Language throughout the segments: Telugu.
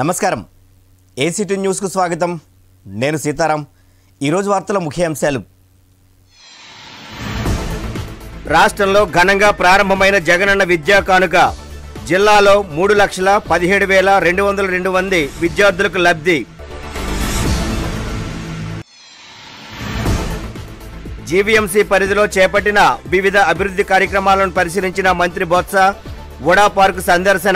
నమస్కారం ఏసీటీ న్యూస్కు స్వాగతం నేను సీతారాం ఈరోజు వార్తల ముఖ్యాంశాలు రాష్ట్రంలో ఘనంగా ప్రారంభమైన జగనన్న విద్యా కానుక జిల్లాలో మూడు లక్షల పదిహేడు వేల రెండు వందల రెండు మంది విద్యార్థులకు లబ్ధి జీవీఎంసీ పరిధిలో చేపట్టిన వివిధ అభివృద్ధి కార్యక్రమాలను పరిశీలించిన మంత్రి బొత్స వడా పార్క్ సందర్శన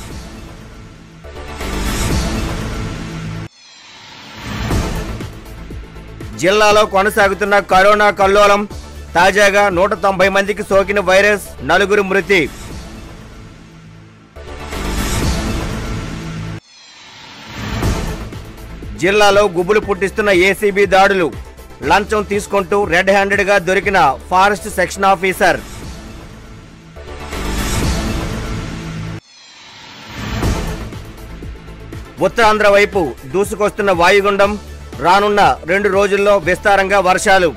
జిల్లాలో కొనసాగుతున్న కరోనా కల్లోలం తాజాగా నూట తొంభై మందికి సోకిన వైరస్ నలుగురు మృతి జిల్లాలో గుబులు పుట్టిస్తున్న ఏసీబీ దాడులు లంచం తీసుకుంటూ రెడ్ హ్యాండెడ్గా దొరికిన ఫారెస్ట్ సెక్షన్ ఆఫీసర్ ఉత్తరాంధ్ర వైపు దూసుకొస్తున్న వాయుగుండం రానున్న రెండు రోజుల్లో విస్తారంగా వర్షాలు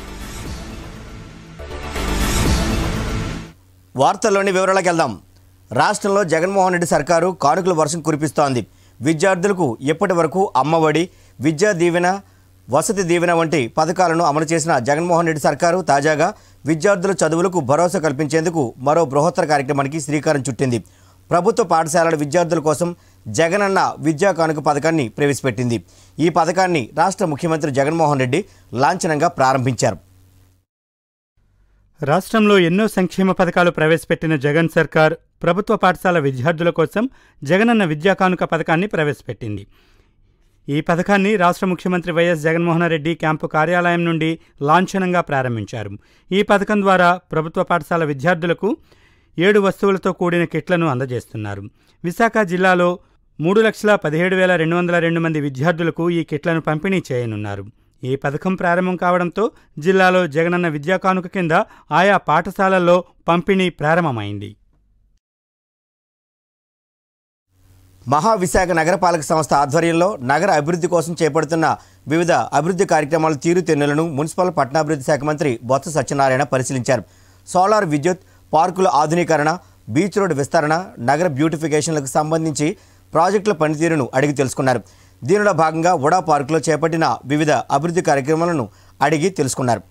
వార్తల్లోని వివరాలకు వెళ్దాం రాష్ట్రంలో జగన్మోహన్ రెడ్డి సర్కారు కానుకల వర్షం కురిపిస్తోంది విద్యార్థులకు ఇప్పటి వరకు అమ్మఒడి విద్యా దీవెన వసతి దీవెన వంటి పథకాలను అమలు చేసిన జగన్మోహన్ రెడ్డి సర్కారు తాజాగా విద్యార్థుల చదువులకు భరోసా కల్పించేందుకు మరో బృహత్తర కార్యక్రమానికి శ్రీకారం చుట్టింది ప్రభుత్వ పాఠశాలల విద్యార్థుల కోసం జగనన్న విద్యా కానుక పథకాన్ని ప్రవేశపెట్టింది ఈ పథకాన్ని రాష్ట్ర ముఖ్యమంత్రి జగన్మోహన్ రెడ్డి లాంఛనంగా ప్రారంభించారు రాష్ట్రంలో ఎన్నో సంక్షేమ పథకాలు ప్రవేశపెట్టిన జగన్ సర్కార్ ప్రభుత్వ పాఠశాల విద్యార్థుల కోసం జగనన్న విద్యా కానుక పథకాన్ని ప్రవేశపెట్టింది ఈ పథకాన్ని రాష్ట్ర ముఖ్యమంత్రి వైఎస్ జగన్మోహన్ రెడ్డి క్యాంపు కార్యాలయం నుండి లాంఛనంగా ప్రారంభించారు ఈ పథకం ద్వారా ప్రభుత్వ పాఠశాల విద్యార్థులకు ఏడు వస్తువులతో కూడిన కిట్లను అందజేస్తున్నారు విశాఖ జిల్లాలో మూడు లక్షల పదిహేడు వేల రెండు వందల రెండు మంది విద్యార్థులకు ఈ కిట్లను పంపిణీ చేయనున్నారు ఈ పథకం ప్రారంభం కావడంతో జిల్లాలో జగనన్న విద్యా కానుక కింద ఆయా పాఠశాలల్లో పంపిణీ ప్రారంభమైంది మహావిశాఖ నగరపాలక సంస్థ ఆధ్వర్యంలో నగర అభివృద్ధి కోసం చేపడుతున్న వివిధ అభివృద్ధి కార్యక్రమాల తీరుతెన్నులను మున్సిపల్ పట్టణాభివృద్ధి శాఖ మంత్రి బొత్స సత్యనారాయణ పరిశీలించారు సోలార్ విద్యుత్ పార్కుల ఆధునీకరణ బీచ్ రోడ్ విస్తరణ నగర బ్యూటిఫికేషన్లకు సంబంధించి ప్రాజెక్టుల పనితీరును అడిగి తెలుసుకున్నారు దీనిలో భాగంగా ఉడా పార్కులో చేపట్టిన వివిధ అభివృద్ధి కార్యక్రమాలను అడిగి తెలుసుకున్నారు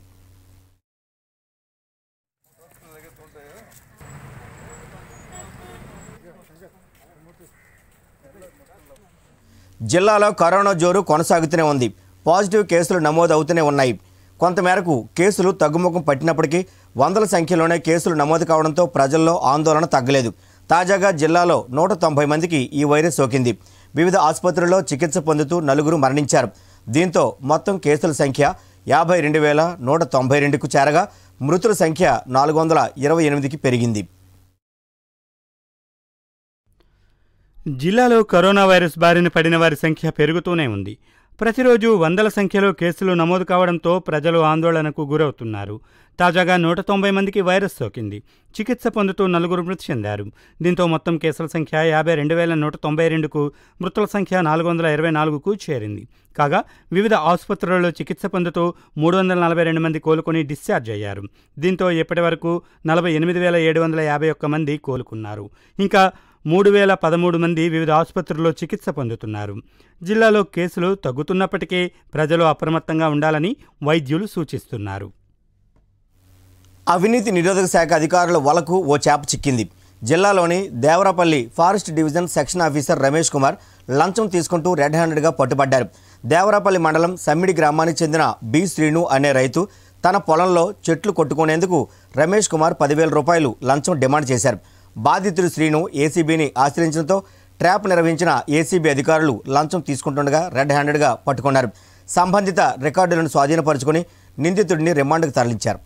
జిల్లాలో కరోనా జోరు కొనసాగుతూనే ఉంది పాజిటివ్ కేసులు నమోదు అవుతూనే ఉన్నాయి కొంతమేరకు కేసులు తగ్గుముఖం పట్టినప్పటికీ వందల సంఖ్యలోనే కేసులు నమోదు కావడంతో ప్రజల్లో ఆందోళన తగ్గలేదు తాజాగా జిల్లాలో నూట తొంభై మందికి ఈ వైరస్ సోకింది వివిధ ఆసుపత్రుల్లో చికిత్స పొందుతూ నలుగురు మరణించారు దీంతో మొత్తం కేసుల సంఖ్య యాభై రెండు వేల నూట తొంభై రెండుకు చేరగా మృతుల సంఖ్య నాలుగు వందల ఇరవై ఎనిమిదికి పెరిగింది జిల్లాలో కరోనా వైరస్ బారిన పడిన వారి సంఖ్య పెరుగుతూనే ఉంది ప్రతిరోజు వందల సంఖ్యలో కేసులు నమోదు కావడంతో ప్రజలు ఆందోళనకు గురవుతున్నారు తాజాగా నూట తొంభై మందికి వైరస్ సోకింది చికిత్స పొందుతూ నలుగురు మృతి చెందారు దీంతో మొత్తం కేసుల సంఖ్య యాభై రెండు వేల నూట తొంభై రెండుకు మృతుల సంఖ్య నాలుగు వందల ఇరవై నాలుగుకు చేరింది కాగా వివిధ ఆసుపత్రులలో చికిత్స పొందుతూ మూడు వందల నలభై రెండు మంది కోలుకొని డిశ్చార్జ్ అయ్యారు దీంతో ఇప్పటి వరకు నలభై ఎనిమిది వేల ఏడు వందల యాభై ఒక్క మంది కోలుకున్నారు ఇంకా మూడు వేల పదమూడు మంది వివిధ ఆసుపత్రుల్లో చికిత్స పొందుతున్నారు జిల్లాలో కేసులు తగ్గుతున్నప్పటికీ ప్రజలు అప్రమత్తంగా ఉండాలని వైద్యులు సూచిస్తున్నారు అవినీతి నిరోధక శాఖ అధికారుల వలకు ఓ చేప చిక్కింది జిల్లాలోని Devarapalli forest division section officer Ramesh Kumar లంచం తీసుకుంటూ రెడ్ హ్యాండెడ్గా పట్టుబడ్డారు దేవరాపల్లి మండలం సమ్మిడి గ్రామానికి చెందిన బి శ్రీను అనే రైతు తన పొలంలో చెట్లు కొట్టుకునేందుకు రమేష్ కుమార్ పదివేల రూపాయలు లంచం డిమాండ్ చేశారు బాధితుడు శ్రీను ఏసీబీని ఆశ్రయించడంతో ట్రాప్ నిర్వహించిన ఏసీబీ అధికారులు లంచం తీసుకుంటుండగా రెడ్ హ్యాండెడ్గా పట్టుకున్నారు సంబంధిత రికార్డులను స్వాధీనపరుచుకుని నిందితుడిని రిమాండ్కు తరలించారు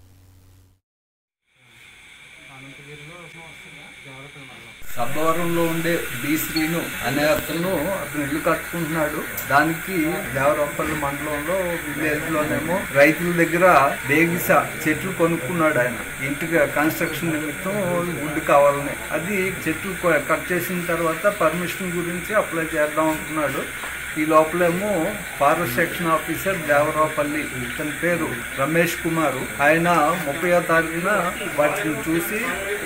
సబ్బవరంలో ఉండే బి శ్రీను అనే అతను అతను ఇల్లు కట్టుకుంటున్నాడు దానికి దేవరాపల్లి మండలంలో విలేజ్ లోనేమో రైతుల దగ్గర బేగిస చెట్లు కొనుక్కున్నాడు ఆయన ఇంటికి కన్స్ట్రక్షన్ నిమిత్తం వుడ్ కావాలని అది చెట్లు కొ- కట్ చేసిన తర్వాత పర్మిషన్ గురించి అప్లై చేద్దాం అనుకున్నాడు ఈ లోపలేమో ఫారెస్ట్ సెక్షన్ ఆఫీసర్ దేవరావుపల్లి ఇతని పేరు రమేష్ కుమార్ ఆయన ముప్పయో తారీఖున వాటిని చూసి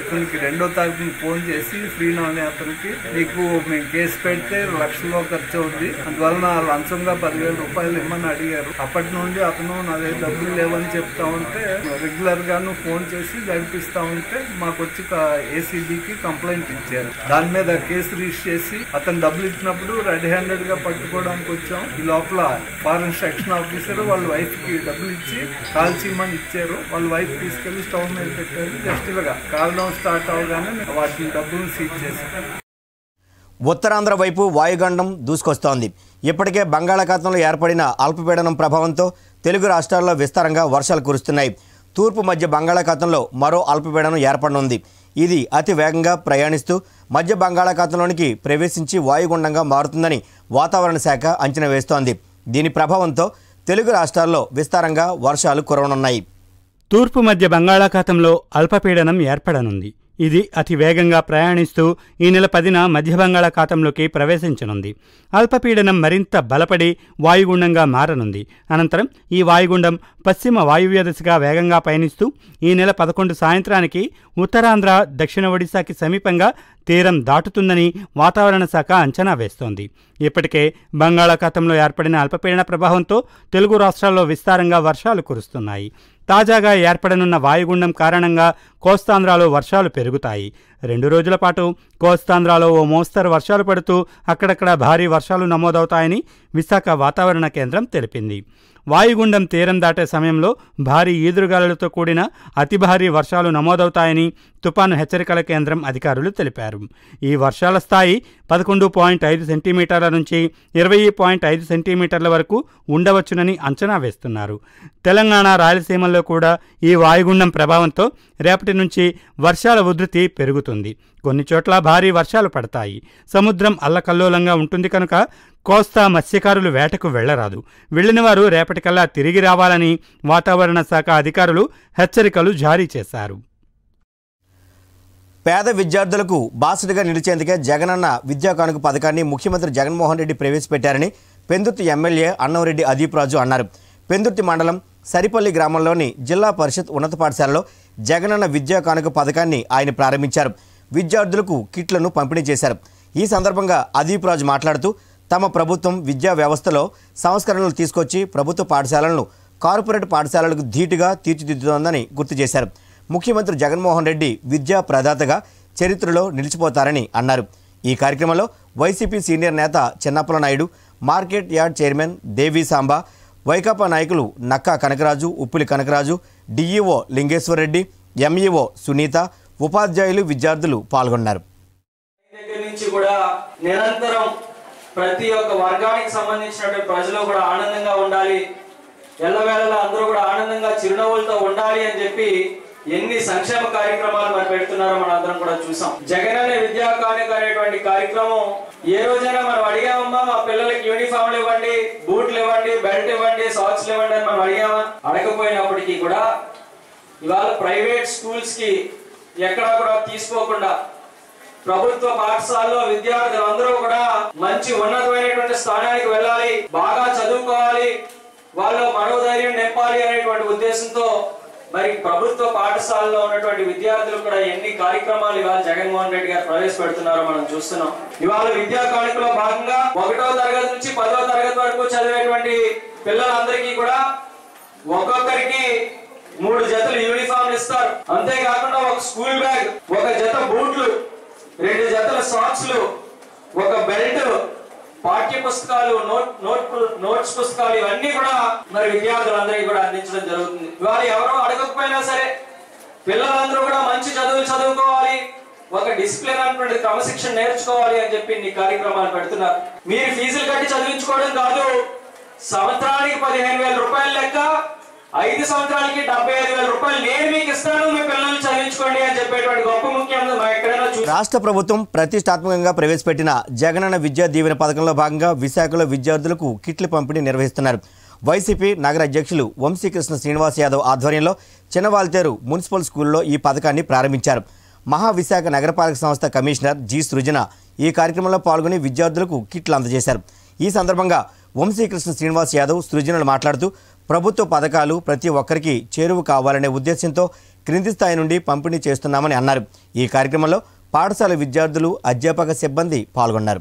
అతనికి రెండో తారీఖున ఫోన్ చేసి శ్రీనాథ్ అతనికి నీకు మేము కేసు పెడితే లక్షలో ఖర్చు అవుద్ది అందువలన లంచంగా పదివేల రూపాయలు ఇమ్మని అడిగారు అప్పటి నుండి అతను నా దగ్గర డబ్బులు లేవని చెప్తా ఉంటే రెగ్యులర్ గాను ఫోన్ చేసి జరిపిస్తా ఉంటే మాకు వచ్చి ఏసీబీకి కంప్లైంట్ ఇచ్చారు దాని మీద కేసు రిజిస్టర్ చేసి అతను డబ్బులు ఇచ్చినప్పుడు రెడ్ హ్యాండెడ్ గా పట్టుకోవడానికి వచ్చాం ఈ లోపల ఫారెన్ సెక్షన్ ఆఫీసర్ వాళ్ళ వైఫ్ కి డబ్బులు ఇచ్చి కాల్చిమని ఇచ్చారు వాళ్ళ వైఫ్ తీసుకెళ్లి స్టవ్ మీద పెట్టారు జస్ట్ ఇలాగా కాల్డౌన్ స్టార్ట్ అవగానే వాటిని డబ్బులు సీజ్ చేశారు ఉత్తరాంధ్ర వైపు వాయుగండం దూసుకొస్తోంది ఇప్పటికే బంగాళాఖాతంలో ఏర్పడిన అల్పపీడనం ప్రభావంతో తెలుగు రాష్ట్రాల్లో విస్తారంగా వర్షాలు కురుస్తున్నాయి తూర్పు మధ్య బంగాళాఖాతంలో మరో అల్పపీడనం ఏర్పడనుంది ఇది అతి వేగంగా ప్రయాణిస్తూ మధ్య బంగాళాఖాతంలోనికి ప్రవేశించి వాయుగుండంగా మారుతుందని వాతావరణ శాఖ అంచనా వేస్తోంది దీని ప్రభావంతో తెలుగు రాష్ట్రాల్లో విస్తారంగా వర్షాలు కురవనున్నాయి తూర్పు మధ్య బంగాళాఖాతంలో అల్పపీడనం ఏర్పడనుంది ఇది అతి వేగంగా ప్రయాణిస్తూ ఈ నెల పదిన మధ్య బంగాళాఖాతంలోకి ప్రవేశించనుంది అల్పపీడనం మరింత బలపడి వాయుగుండంగా మారనుంది అనంతరం ఈ వాయుగుండం పశ్చిమ వాయువ్య దిశగా వేగంగా పయనిస్తూ ఈ నెల పదకొండు సాయంత్రానికి ఉత్తరాంధ్ర దక్షిణ ఒడిశాకి సమీపంగా తీరం దాటుతుందని వాతావరణ శాఖ అంచనా వేస్తోంది ఇప్పటికే బంగాళాఖాతంలో ఏర్పడిన అల్పపీడన ప్రభావంతో తెలుగు రాష్ట్రాల్లో విస్తారంగా వర్షాలు కురుస్తున్నాయి తాజాగా ఏర్పడనున్న వాయుగుండం కారణంగా కోస్తాంధ్రాలో వర్షాలు పెరుగుతాయి రెండు రోజుల పాటు కోస్తాంధ్రాలో ఓ మోస్తరు వర్షాలు పడుతూ అక్కడక్కడ భారీ వర్షాలు నమోదవుతాయని విశాఖ వాతావరణ కేంద్రం తెలిపింది వాయుగుండం తీరం దాటే సమయంలో భారీ ఈదురుగాలులతో కూడిన అతి భారీ వర్షాలు నమోదవుతాయని తుపాను హెచ్చరికల కేంద్రం అధికారులు తెలిపారు ఈ వర్షాల స్థాయి పదకొండు పాయింట్ ఐదు సెంటీమీటర్ల నుంచి ఇరవై పాయింట్ ఐదు సెంటీమీటర్ల వరకు ఉండవచ్చునని అంచనా వేస్తున్నారు తెలంగాణ రాయలసీమల్లో కూడా ఈ వాయుగుండం ప్రభావంతో రేపటి నుంచి వర్షాల ఉధృతి పెరుగుతుంది కొన్ని చోట్ల భారీ వర్షాలు పడతాయి సముద్రం అల్లకల్లోలంగా ఉంటుంది కనుక కోస్తా మత్స్యకారులు వేటకు వెళ్లరాదు వెళ్లిన వారు రేపటికల్లా తిరిగి రావాలని వాతావరణ శాఖ అధికారులు హెచ్చరికలు జారీ చేశారు పేద విద్యార్థులకు బాసటగా నిలిచేందుకే జగనన్న విద్యా కానుక పథకాన్ని ముఖ్యమంత్రి జగన్మోహన్ రెడ్డి ప్రవేశపెట్టారని పెందుర్తి ఎమ్మెల్యే అన్నంరెడ్డి అదీప్ రాజు అన్నారు పెందుర్తి మండలం సరిపల్లి గ్రామంలోని జిల్లా పరిషత్ ఉన్నత పాఠశాలలో జగనన్న విద్యా కానుక పథకాన్ని ఆయన ప్రారంభించారు విద్యార్థులకు కిట్లను పంపిణీ చేశారు ఈ సందర్భంగా అదీప్ రాజు మాట్లాడుతూ తమ ప్రభుత్వం విద్యా వ్యవస్థలో సంస్కరణలు తీసుకొచ్చి ప్రభుత్వ పాఠశాలలను కార్పొరేట్ పాఠశాలలకు ధీటుగా తీర్చిదిద్దుతోందని గుర్తు చేశారు ముఖ్యమంత్రి జగన్మోహన్ రెడ్డి విద్యా ప్రదాతగా చరిత్రలో నిలిచిపోతారని అన్నారు ఈ కార్యక్రమంలో వైసీపీ సీనియర్ నేత Chennappala Naidu market yard chairman Devi Samba Vaikapa నాయకులు నక్కా కనకరాజు ఉప్పులి కనకరాజు డిఈఓ లింగేశ్వరరెడ్డి ఎంఈఓ సునీత ఉపాధ్యాయులు విద్యార్థులు పాల్గొన్నారు దగ్గర నుంచి కూడా నిరంతరం ప్రతి ఒక్క వర్గానికి సంబంధించినటువంటి ప్రజలు కూడా ఆనందంగా ఉండాలి ఎల్లవేళలా అందరూ కూడా ఆనందంగా చిరునవ్వులతో ఉండాలి అని చెప్పి ఎన్ని సంక్షేమ కార్యక్రమాలు మనం పెడుతున్నారో మనం అందరం కూడా చూసాం జగన్ అనే విద్యా కానుక అనేటువంటి కార్యక్రమం ఏ రోజైనా మనం అడిగామమ్మా మా పిల్లలకి యూనిఫామ్లు ఇవ్వండి బూట్లు ఇవ్వండి బెల్ట్ ఇవ్వండి సాక్స్లు ఇవ్వండి అని మనం అడిగామా అడగపోయినప్పటికీ కూడా ఇవాళ ప్రైవేట్ స్కూల్స్ కి ఎక్కడా కూడా తీసుకోకుండా ప్రభుత్వ పాఠశాలలో విద్యార్థులందరూ కూడా మంచి ఉన్నతమైనటువంటి స్థానానికి వెళ్ళాలి బాగా చదువుకోవాలి వాళ్ళు మనోధైర్యం నింపాలి అనేటువంటి ఉద్దేశంతో మరి ప్రభుత్వ పాఠశాలలో ఉన్నటువంటి విద్యార్థులు కూడా ఎన్ని కార్యక్రమాలు ఇవాళ జగన్మోహన్ రెడ్డి గారు ప్రవేశపెడుతున్నారో మనం చూస్తున్నాం ఇవాళ విద్యా కానుకలో భాగంగా ఒకటో తరగతి నుంచి పదో తరగతి వరకు చదివేటువంటి పిల్లలందరికీ కూడా ఒక్కొక్కరికి మూడు జతలు యూనిఫామ్ ఇస్తారు అంతేకాకుండా ఒక స్కూల్ బ్యాగ్ ఒక జత బూట్లు రెండు జతల సాక్స్లు ఒక బెల్ట్ పాఠ్య పుస్తకాలు నోట్ నోట్ నోట్స్ పుస్తకాలు ఇవన్నీ కూడా మరి విద్యార్థులందరికీ కూడా అందించడం జరుగుతుంది ఇవాళ ఎవరో అడగకపోయినా సరే పిల్లలందరూ కూడా మంచి చదువులు చదువుకోవాలి ఒక డిసిప్లిన్ అనేటువంటి క్రమశిక్షణ నేర్చుకోవాలి అని చెప్పి ఇన్ని కార్యక్రమాలు పెడుతున్నారు మీరు ఫీజులు కట్టి చదివించుకోవడం కాదు సంవత్సరానికి పదిహేను వేల రూపాయల లెక్క ఐదు సంవత్సరాలకి డెబ్బై ఐదు వేల రూపాయలు నేను మీకు ఇస్తాను మీ పిల్లల్ని చదివించుకోండి అని చెప్పేటువంటి గొప్ప ముఖ్యమంత్రి మనం ఎక్కడైనా చూ రాష్ట్ర ప్రభుత్వం ప్రతిష్టాత్మకంగా ప్రవేశపెట్టిన జగనన్న విద్యా దీవెన పథకంలో భాగంగా విశాఖలో విద్యార్థులకు కిట్ల పంపిణీ నిర్వహిస్తున్నారు వైసీపీ నగర అధ్యక్షులు వంశీకృష్ణ శ్రీనివాస్ యాదవ్ ఆధ్వర్యంలో చిన్నవాల్తేరు మున్సిపల్ స్కూల్లో ఈ పథకాన్ని ప్రారంభించారు మహావిశాఖ నగరపాలక సంస్థ కమిషనర్ జి సృజన ఈ కార్యక్రమంలో పాల్గొని విద్యార్థులకు కిట్లు అందజేశారు ఈ సందర్భంగా వంశీకృష్ణ శ్రీనివాస్ యాదవ్ సృజనలు మాట్లాడుతూ ప్రభుత్వ పథకాలు ప్రతి ఒక్కరికి చేరువ కావాలనే ఉద్దేశంతో క్రింది స్థాయి నుండి పంపిణీ చేస్తున్నామని అన్నారు ఈ కార్యక్రమంలో పాఠశాల విద్యార్థులు అధ్యాపక సిబ్బంది పాల్గొన్నారు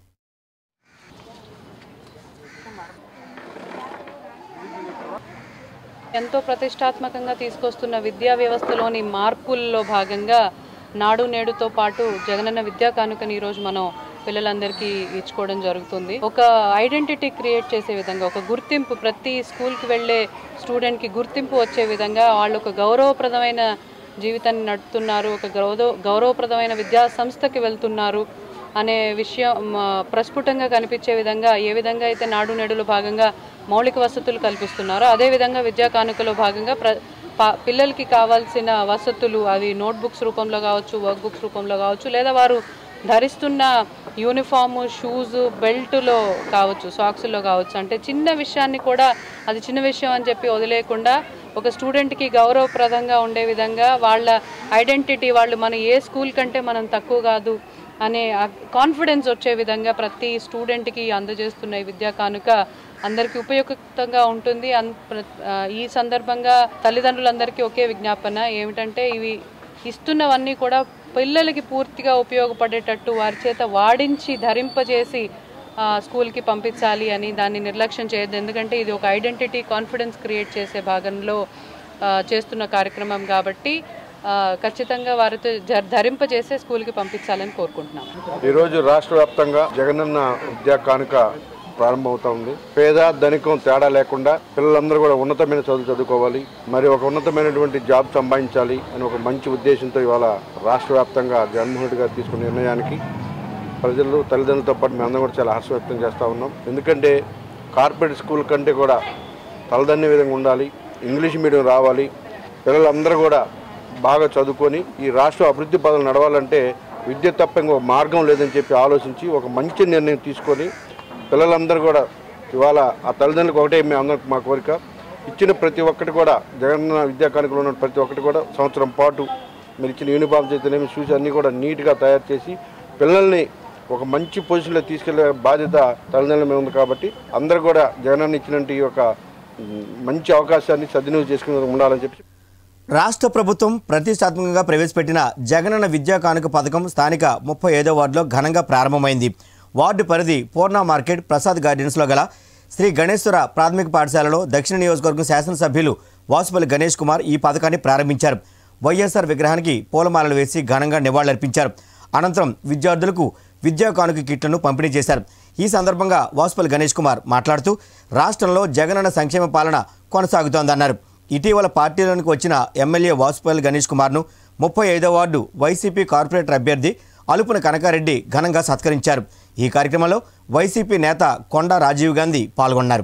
ఎంతో ప్రతిష్టాత్మకంగా తీసుకొస్తున్న విద్యా వ్యవస్థలోని మార్పుల్లో భాగంగా నాడు నేడుతో పాటు జగనన్న విద్యా కానుకని ఈరోజు మనం పిల్లలందరికీ ఇచ్చుకోవడం జరుగుతుంది ఒక ఐడెంటిటీ క్రియేట్ చేసే విధంగా ఒక గుర్తింపు ప్రతి స్కూల్కి వెళ్ళే స్టూడెంట్కి గుర్తింపు వచ్చే విధంగా వాళ్ళు ఒక గౌరవప్రదమైన జీవితాన్ని నడుపుతున్నారు ఒక గౌరవ గౌరవప్రదమైన విద్యా సంస్థకి వెళ్తున్నారు అనే విషయం మ, ప్రస్ఫుటంగా కనిపించే విధంగా ఏ విధంగా అయితే నాడు నేడులో భాగంగా మౌలిక వసతులు కల్పిస్తున్నారో అదేవిధంగా విద్యా కానుకలో భాగంగా ప్ర పా- పిల్లలకి కావాల్సిన వసతులు అవి నోట్బుక్స్ రూపంలో కావచ్చు వర్క్ బుక్స్ రూపంలో కావచ్చు లేదా వారు ధరిస్తున్న యూనిఫామ్ షూస్ బెల్ట్లో కావచ్చు సాక్స్లో కావచ్చు అంటే చిన్న విషయాన్ని కూడా అది చిన్న విషయం అని చెప్పి వదిలేయకుండా ఒక స్టూడెంట్కి గౌరవప్రదంగా ఉండే విధంగా వాళ్ళ ఐడెంటిటీ వాళ్ళు మన ఏ స్కూల్ కంటే మనం తక్కువ కాదు అనే కాన్ఫిడెన్స్ వచ్చే విధంగా ప్రతి స్టూడెంట్కి అందజేస్తున్న ఈ విద్యా కానుక అందరికీ ఉపయుక్తంగా ఉంటుంది అన్- ప్ర- ఆ, ఈ సందర్భంగా తల్లిదండ్రులందరికీ ఒకే విజ్ఞాపన ఏమిటంటే ఇవి ఇస్తున్నవన్నీ కూడా పిల్లలకి పూర్తిగా ఉపయోగపడేటట్టు వారి చేత వాడించి ధరింపజేసి ఆ, స్కూల్కి పంపించాలి అని దాన్ని నిర్లక్ష్యం చేయొద్దు ఎందుకంటే ఇది ఒక ఐడెంటిటీ కాన్ఫిడెన్స్ క్రియేట్ చేసే భాగంలో ఆ, చేస్తున్న కార్యక్రమం కాబట్టి ఆ, ఖచ్చితంగా వారితో జ- ధరింపజేసే స్కూల్కి పంపించాలని కోరుకుంటున్నాం ఈరోజు రాష్ట్ర వ్యాప్తంగా జగనన్న విద్యా కానుక ప్రారంభమవుతా ఉంది పేద ధనికం తేడా లేకుండా పిల్లలందరూ కూడా ఉన్నతమైన చదువులు చదువుకోవాలి మరి ఒక ఉన్నతమైనటువంటి జాబ్ సంపాదించాలి అని ఒక మంచి ఉద్దేశంతో ఇవాళ రాష్ట్ర వ్యాప్తంగా జగన్మోహన్ రెడ్డి గారు తీసుకున్న నిర్ణయానికి ప్రజలు తల్లిదండ్రులతో పాటు మేము అందరం కూడా చాలా హర్షం వ్యక్తం చేస్తూ ఉన్నాం ఎందుకంటే కార్పొరేట్ స్కూల్ కంటే కూడా తలదన్నే విధంగా ఉండాలి ఇంగ్లీష్ మీడియం రావాలి పిల్లలందరూ కూడా బాగా చదువుకొని ఈ రాష్ట్ర అభివృద్ధి పదాలు నడవాలంటే విద్య తప్ప ఇంకో మార్గం లేదని చెప్పి ఆలోచించి ఒక మంచి నిర్ణయం తీసుకొని పిల్లలందరూ కూడా ఇవాళ ఆ తల్లిదండ్రులకు ఒకటే మేము అందరం మా కోరిక ఇచ్చిన ప్రతి ఒక్కటి కూడా జగన్న విద్యా కానుకలో ఉన్న ప్రతి ఒక్కటి కూడా సంవత్సరం పాటు మీరు ఇచ్చిన యూనిఫామ్స్ అయితేనేమి షూస్ అన్నీ కూడా నీట్గా తయారు చేసి పిల్లల్ని ఒక మంచి పొజిషన్లో తీసుకెళ్లే బాధ్యత తల్లిదండ్రుల మీద ఉంది కాబట్టి అందరూ కూడా జగనన్న ఇచ్చినట్టు ఈ యొక్క ఉమ్, మంచి అవకాశాన్ని సద్వినియోగం చేసుకుని ఉండాలని చెప్పి రాష్ట్ర ప్రభుత్వం ప్రతిష్టాత్మకంగా ప్రవేశపెట్టిన జగనన్న విద్యా కానుక పథకం స్థానిక ముప్పై ఐదో వార్డులో ఘనంగా ప్రారంభమైంది వార్డు పరిధి పూర్ణ మార్కెట్ ప్రసాద్ గార్డెన్స్లో గల శ్రీ గణేశ్వర ప్రాథమిక పాఠశాలలో దక్షిణ నియోజకవర్గం శాసనసభ్యులు వాసుపల్లి గణేష్ కుమార్ ఈ పథకాన్ని ప్రారంభించారు వైఎస్ఆర్ విగ్రహానికి పూలమాలలు వేసి ఘనంగా నివాళులర్పించారు అనంతరం విద్యార్థులకు విద్యా కానుక కిట్లను పంపిణీ చేశారు ఈ సందర్భంగా వాసుపల్లి గణేష్ కుమార్ మాట్లాడుతూ రాష్ట్రంలో జగనన్న సంక్షేమ పాలన కొనసాగుతోందన్నారు ఇటీవల పార్టీలోనికి వచ్చిన ఎమ్మెల్యే వాసుపల్లి గణేష్ కుమార్ను ముప్పై ఐదో వార్డు వైసీపీ కార్పొరేటర్ అభ్యర్థి అలుపున కనకారెడ్డి ఘనంగా సత్కరించారు ఈ కార్యక్రమంలో వైసీపీ నేత కొండా రాజీవ్ గాంధీ పాల్గొన్నారు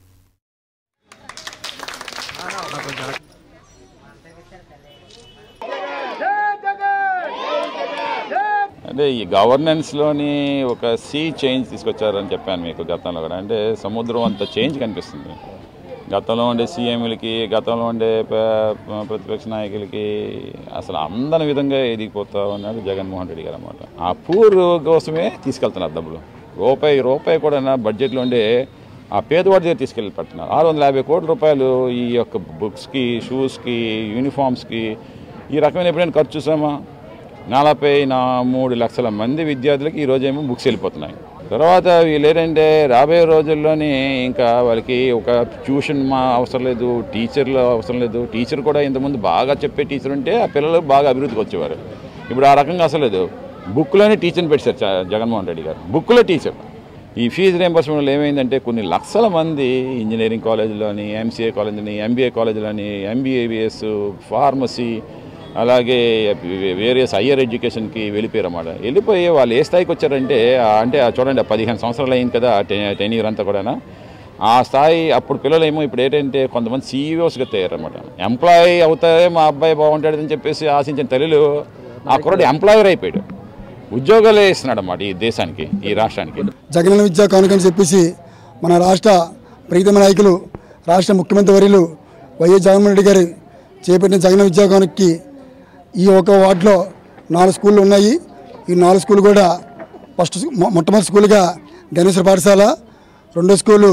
అంటే ఈ గవర్నెన్స్లోని ఒక సీ చేంజ్ తీసుకొచ్చారని చెప్పాను మీకు గతంలో కూడా అంటే సముద్రం అంత చేంజ్ కనిపిస్తుంది గతంలో ఉండే సీఎంలకి గతంలో ఉండే ప- ప్రతిపక్ష నాయకులకి అసలు అందని విధంగా ఎదిగిపోతా ఉన్నాడు జగన్మోహన్ రెడ్డి గారు అనమాట ఆ పూర్ కోసమే తీసుకెళ్తున్నారు డబ్బులు రూపాయి రూపాయి కూడా నా బడ్జెట్లో ఉండే ఆ పేదవాడి దగ్గర తీసుకెళ్ళి పెడుతున్నారు ఆరు వందల యాభై కోట్ల రూపాయలు ఈ యొక్క బుక్స్కి షూస్కి యూనిఫామ్స్కి ఈ రకమైన ఎప్పుడైనా ఖర్చు చూసామా నలభై నా మూడు లక్షల మంది విద్యార్థులకి ఈ రోజేమో బుక్స్ వెళ్ళిపోతున్నాయి తర్వాత వీళ్ళు ఏంటంటే రాబోయే రోజుల్లోని ఇంకా వాళ్ళకి ఒక ట్యూషన్ మా అవసరం లేదు టీచర్లు అవసరం లేదు టీచర్ కూడా ఇంతకుముందు బాగా చెప్పే టీచర్ ఉంటే ఆ పిల్లలు బాగా అభివృద్ధికి వచ్చేవారు ఇప్పుడు ఆ రకంగా అసలు లేదు బుక్లోనే టీచర్ని పెట్టారు చ- జగన్మోహన్ రెడ్డి గారు బుక్లో టీచర్ ఈ ఫీజు రియంబర్స్మెంట్ ఏమైందంటే కొన్ని లక్షల మంది ఇంజనీరింగ్ కాలేజీలోని ఎంసీఏ కాలేజీని ఎంబీఏ కాలేజీలోని ఎంబీఏబిఎస్ ఫార్మసీ అలాగే వేరియస్ హయ్యర్ ఎడ్యుకేషన్కి వెళ్ళిపోయారు అన్నమాట వెళ్ళిపోయి వాళ్ళు ఏ స్థాయికి వచ్చారంటే ఆ అంటే ఆ చూడండి ఆ పదిహేను సంవత్సరాలు అయింది కదా టెన్ టెన్ ఇయర్ అంతా కూడా ఆ స్థాయి అప్పుడు పిల్లలేమో ఇప్పుడు ఏంటంటే కొంతమంది సీఈఓస్గా తయారన్నమాట ఎంప్లాయీ అవుతారే మా అబ్బాయి బాగుంటాడని చెప్పేసి ఆశించిన తల్లులు ఆ కుర్రాడు ఎంప్లాయర్ అయిపోయాడు ఉద్యోగాలే ఇస్తున్నాడు అన్నమాట ఈ దేశానికి ఈ రాష్ట్రానికి జగనన్న విద్యా కానుక అని చెప్పేసి మన రాష్ట్ర ప్రీతమ నాయకులు రాష్ట్ర ముఖ్యమంత్రి వర్యులు వైఎస్ జగన్మోహన్ రెడ్డి గారు చేపట్టిన జగన్ విద్యా కానుకకి ఈ ఒక వార్డులో నాలుగు స్కూళ్ళు ఉన్నాయి ఈ నాలుగు స్కూళ్ళు కూడా ఫస్ట్ స్కూ- మొ- మొట్టమొదటి స్కూల్గా గణేశ్వర పాఠశాల రెండో school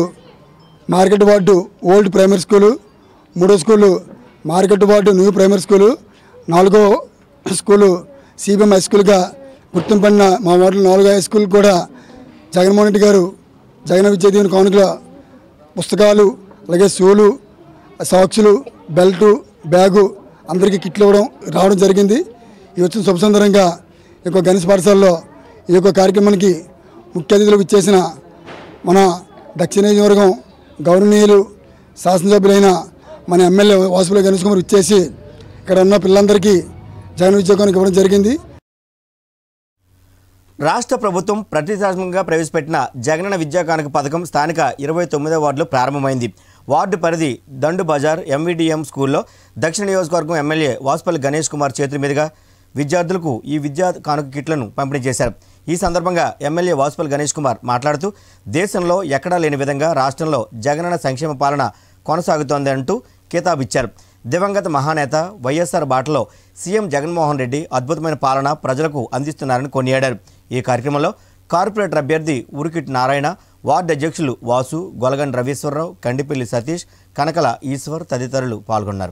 market ward old primary school మూడో school market ward new primary school నాలుగో స్కూలు సిబిఎం హై స్కూల్గా గుర్తింపడిన మా వార్డులో నాలుగో హై స్కూల్ కూడా జగన్మోహన్ రెడ్డి గారు జగన్ విద్యా దీవెన కానుకల పుస్తకాలు అలాగే షూలు సాక్సులు బెల్టు బ్యాగు అందరికీ కిట్లు ఇవ్వడం రావడం జరిగింది ఈ వచ్చిన శుభ సందర్భంగా ఈ యొక్క గణేష్ పాఠశాలలో ఈ యొక్క కార్యక్రమానికి ముఖ్య అతిథులకు ఇచ్చేసిన మన దక్షిణ నియోజకవర్గం గౌరవనీయులు శాసనసభ్యులైన మన ఎమ్మెల్యే వాసుపల్లి గణేష్ కుమార్ ఇచ్చేసి ఇక్కడ ఉన్న పిల్లలందరికీ జగన్ ఉద్యోగానికి ఇవ్వడం జరిగింది రాష్ట్ర ప్రభుత్వం ప్రతిష్టాత్మకంగా ప్రవేశపెట్టిన జగనన్న విద్యా కానుక పథకం స్థానిక ఇరవై తొమ్మిదో వార్డులో ప్రారంభమైంది వార్డు పరిధి దండు బజార్ ఎంవీడీఎం స్కూల్లో దక్షిణ నియోజకవర్గం ఎమ్మెల్యే వాసుపల్లి గణేష్ కుమార్ చేతుల మీదుగా విద్యార్థులకు ఈ విద్యా కానుక కిట్లను పంపిణీ చేశారు ఈ సందర్భంగా ఎమ్మెల్యే వాసుపల్లి గణేష్ కుమార్ మాట్లాడుతూ దేశంలో ఎక్కడా లేని విధంగా రాష్ట్రంలో జగనన్న సంక్షేమ పాలన కొనసాగుతోంది అంటూ కితాబిచ్చారు దివంగత మహానేత వైఎస్ఆర్ బాటలో సీఎం జగన్మోహన్ రెడ్డి అద్భుతమైన పాలన ప్రజలకు అందిస్తున్నారని కొనియాడారు ఈ కార్యక్రమంలో కార్పొరేటర్ అభ్యర్థి ఉరికిట్ నారాయణ వార్డు అధ్యక్షులు వాసు గొలగన్ రవీశ్వరరావు కండిపల్లి సతీష్ కనకల ఈశ్వర్ తదితరులు పాల్గొన్నారు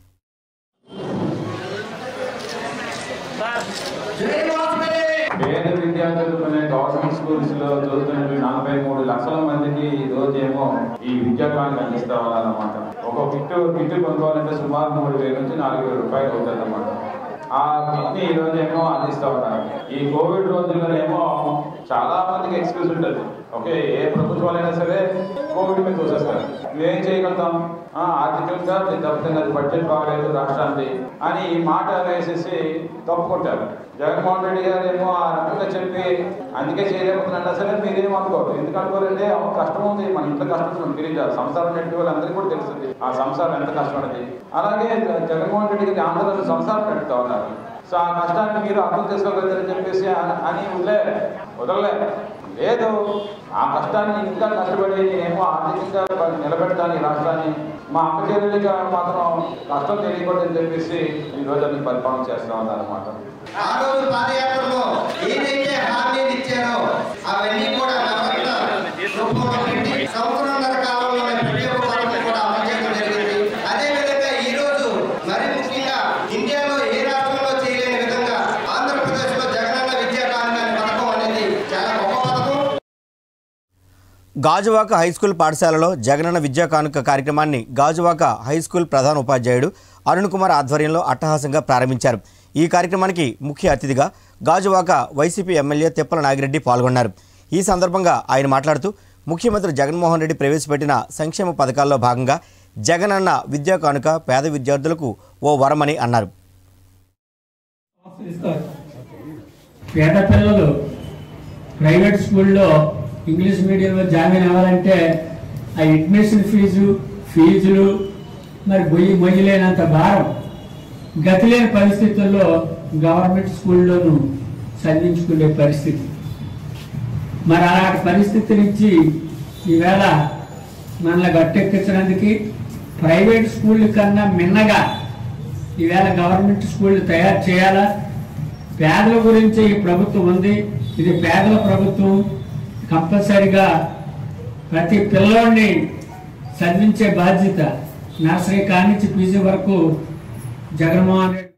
పేద విద్యార్థులు కొన్ని గవర్నమెంట్ స్కూల్స్ లో చదువుతున్న నలభై మూడు లక్షల మందికి ఈ రోజు ఏమో ఈ విద్యా కానుక అందిస్తా ఉన్నారన్నమాట ఒక కిట్టు కిట్టు కొనుక్కోవాలంటే సుమారు మూడు వేల నుంచి నాలుగు వేల రూపాయలు అవుతుంది అన్నమాట ఆ కిట్ని ఈ రోజు ఏమో అందిస్తా ఉన్నారు ఈ కోవిడ్ రోజుల్లోనేమో చాలా మందికి ఎక్స్క్యూజ్ ఉంటుంది ఓకే ఏ ప్రభుత్వాలైనా సరే కోవిడ్ మీద చూసేస్తారు మేమేం చేయగలుగుతాం ఆ, ఆర్థికంగా దెబ్బతింది అది బడ్జెట్ బాగలేదు రాష్ట్రానికి అని ఈ మాట వేసేసి తప్పుకుంటారు జగన్మోహన్ రెడ్డి గారు ఏమో ఆ రకంగా చెప్పి అందుకే చేయలేకపోతున్నా సరే మీరేం అనుకోరు ఎందుకు అనుకోరంటే అవును కష్టం ఉంది మన ఇంట్లో కష్టం ఉంది తెలియదు సంసారం నెట్టి వాళ్ళందరికీ కూడా తెలుస్తుంది ఆ సంసారం ఎంత కష్టపడింది అలాగే జ- జగన్మోహన్ రెడ్డి గారి ఆంధ్రప్రదేశ్ సంసారం పెడుతూ ఉన్నారు సో ఆ కష్టాన్ని మీరు అర్థం చేసుకోగలుగుతారని చెప్పేసి అన- అని వదిలే వదలలే లేదు ఆ కష్టాన్ని ఇంకా కష్టపడి నేనేమో ఆర్థికంగా ప- నిలబెడతాను ఈ రాష్ట్రాన్ని మా అక్క చెల్లెలిగా మాత్రం కష్టం తెలియకూడదని చెప్పేసి ఈ రోజు అన్ని పరిపాలన చేస్తా ఉన్నారు అనమాట ఆ రోజు పాదయాత్రలో ఏదైతే హామీలు ఇచ్చారో అవన్నీ కూడా నవరత్న రూపంలో పెట్టి సంవత్సరంన్నర కాలంలోనే ప్రతి ఒక్క పథకం కూడా అమలు చేయడం జరిగింది అదే విధంగా ఈ రోజు మరి ముఖ్యంగా ఇండియాలో ఏ రాష్ట్రంలో చేయలేని విధంగా ఆంధ్రప్రదేశ్ లో జగనన్న విద్యా కానుక అనే పథకం అనేది చాలా గొప్ప పథకం గాజువాక హై స్కూల్ పాఠశాలలో జగనన్న విద్యా కానుక కార్యక్రమాన్ని గాజువాక హై స్కూల్ ప్రధాన ఉపాధ్యాయుడు అరుణ్ కుమార్ ఆధ్వర్యంలో అట్టహాసంగా ప్రారంభించారు ఈ కార్యక్రమానికి ముఖ్య అతిథిగా గాజువాక వైసీపీ ఎమ్మెల్యే తిప్పల నాగిరెడ్డి పాల్గొన్నారు ఈ సందర్భంగా ఆయన మాట్లాడుతూ ముఖ్యమంత్రి జగన్మోహన్ రెడ్డి ప్రవేశపెట్టిన సంక్షేమ పథకాల్లో భాగంగా జగనన్న విద్యా కానుక పేద విద్యార్థులకు ఓ వరమని అన్నారు ఇస్తారు పేద పిల్లలు ప్రైవేట్ స్కూల్లో ఇంగ్లీష్ మీడియంలో జాయిన్ అవ్వాలంటే ఆ అడ్మిషన్ ఫీజు ఫీజులు మరి బొయ్యి మొయ్యలేనంత భారం గతి లేని పరిస్థితుల్లో గవర్నమెంట్ స్కూల్లోనూ చదివించుకునే పరిస్థితి మరి అలాంటి పరిస్థితి నుంచి ఈవేళ మనల్ని గట్టెక్కించడానికి ప్రైవేట్ స్కూల్ కన్నా మిన్నగా ఈవేళ గవర్నమెంట్ స్కూళ్ళు తయారు చేయాలా పేదల గురించి ఈ ప్రభుత్వం ఉంది ఇది పేదల ప్రభుత్వం కంపల్సరిగా ప్రతి పిల్లోడిని చదివించే బాధ్యత నర్సరీ కానించి పీజీ వరకు జగన్మోహన్ రెడ్డి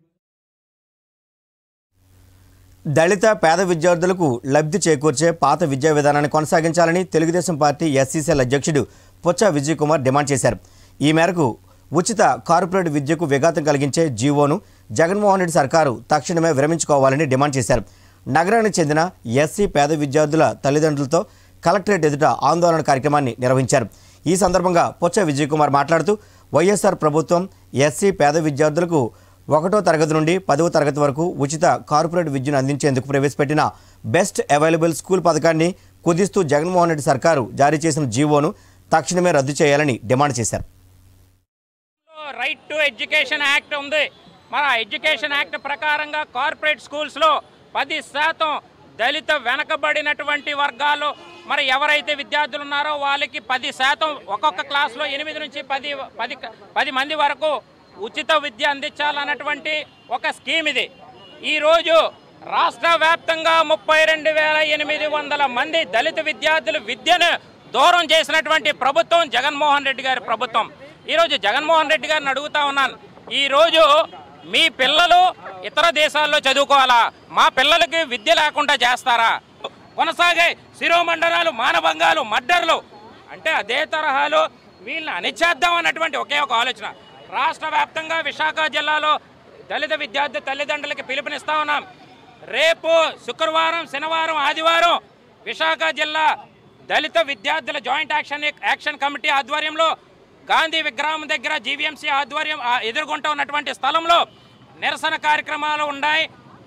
దళిత పేద విద్యార్థులకు లబ్ధి చేకూర్చే పాత విద్యా విధానాన్ని కొనసాగించాలని తెలుగుదేశం పార్టీ ఎస్సీసీఎల్ అధ్యక్షుడు పుచ్చ విజయ్ కుమార్ డిమాండ్ చేశారు ఈ మేరకు ఉచిత కార్పొరేట్ విద్యకు విఘాతం కలిగించే జీవోను జగన్మోహన్ రెడ్డి సర్కారు తక్షణమే విరమించుకోవాలని డిమాండ్ చేశారు నగరానికి చెందిన ఎస్సీ పేద విద్యార్థుల తల్లిదండ్రులతో కలెక్టరేట్ ఎదుట ఆందోళన కార్యక్రమాన్ని నిర్వహించారు ఈ సందర్భంగా పుచ్చ విజయ్ కుమార్ మాట్లాడుతూ వైఎస్ఆర్ ప్రభుత్వం ఎస్సీ పేద విద్యార్థులకు ఒకటో తరగతి నుండి పదవ తరగతి వరకు ఉచిత కార్పొరేట్ విద్యను అందించేందుకు ప్రవేశపెట్టిన బెస్ట్ అవైలబుల్ స్కూల్ పథకాన్ని కుదిస్తూ జగన్మోహన్ రెడ్డి సర్కారు జారీ చేసిన జీవోను తక్షణమే రద్దు చేయాలని డిమాండ్ చేశారు రైట్ టు ఎడ్యుకేషన్ యాక్ట్ ఉంది మన ఎడ్యుకేషన్ యాక్ట్ ప్రకారంగా కార్పొరేట్ స్కూల్స్లో పది శాతం దళిత వెనకబడినటువంటి వర్గాలు మరి ఎవరైతే విద్యార్థులు ఉన్నారో వాళ్ళకి పది శాతం ఒక్కొక్క క్లాస్లో ఎనిమిది నుంచి పది పది పది మంది వరకు ఉచిత విద్య అందించాలన్నటువంటి ఒక స్కీమ్ ఇది ఈరోజు రాష్ట్ర వ్యాప్తంగా ముప్పై రెండు వేల ఎనిమిది వందల మంది దళిత విద్యార్థులు విద్యను దూరం చేసినటువంటి ప్రభుత్వం జగన్మోహన్ రెడ్డి గారి ప్రభుత్వం ఈరోజు జగన్మోహన్ రెడ్డి గారిని అడుగుతా ఉన్నాను ఈరోజు మీ పిల్లలు ఇతర దేశాల్లో చదువుకోవాలా మా పిల్లలకి విద్య లేకుండా చేస్తారా కొనసాగే శిరోమండలాలు మానభంగాలు మర్డర్లు అంటే అదే తరహాలో వీళ్ళని అణిచేద్దాం అన్నటువంటి ఒకే ఒక ఆలోచన రాష్ట్ర వ్యాప్తంగా విశాఖ జిల్లాలో దళిత విద్యార్థి తల్లిదండ్రులకి పిలుపునిస్తా ఉన్నాం రేపు శుక్రవారం శనివారం ఆదివారం విశాఖ జిల్లా దళిత విద్యార్థుల జాయింట్ యాక్షన్ యాక్షన్ కమిటీ ఆధ్వర్యంలో గాంధీ విగ్రహం దగ్గర జీవీఎంసీ ఆధ్వర్యం ఆ ఎదుర్కొంటూ ఉన్నటువంటి స్థలంలో నిరసన కార్యక్రమాలు ఉన్నాయి